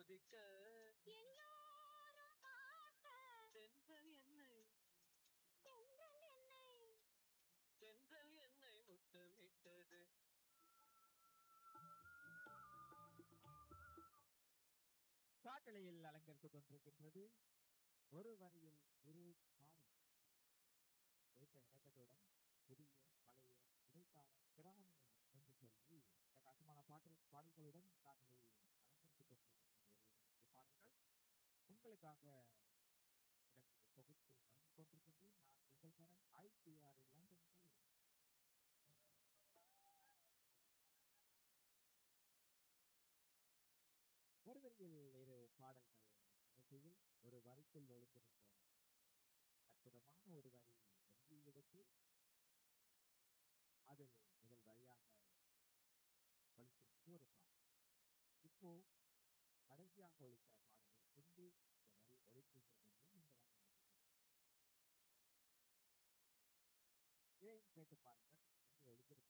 கொதிக்க எல்லோரும் பார்க்க தென்றல் என்னை தென்றல் என்னை தென்றல் என்னை முத்தமிட்டது காட்டலையில் அலங்கரித்துக் கொண்டிருக்கின்றது ஒரு வரியில் இரு பாடல் ஏற்ற இறக்கத்துடன் புதிய பழைய இடைக்கால கிராமிய என்று சொல்லி பிரகாசமான பாட்டு பாடல்களுடன் காட்டலையை அலங்கரித்துக் கொண்டிருக்கின்ற ஒரு ஒரு பாடல்கள் உங்களுக்காக இடத்தில் தொகுத்து வழங்கிக் கொண்டிருக்கின்றேன் நான் உங்கள் தரம் ஐசிஆர் லண்டன் கல்லூரி. ஒரு வரியில் இரு பாடல்கள் நிகழ்ச்சியில் ஒரு வரிக்குள் எழுந்திருக்கும் அற்புதமான ஒரு வரி எங்கே எடுத்து அதில் முதல் வரியாக ஒழிக்கிறது ஒரு பாடல் இப்போ கடைசியாக ஒழித்த பாடலை எங்கே இந்த வரி ஒழிக்கின்றது என்று நீங்கள் அறிந்து கொள்ளுங்கள். இதையும் கேட்டு பாருங்கள்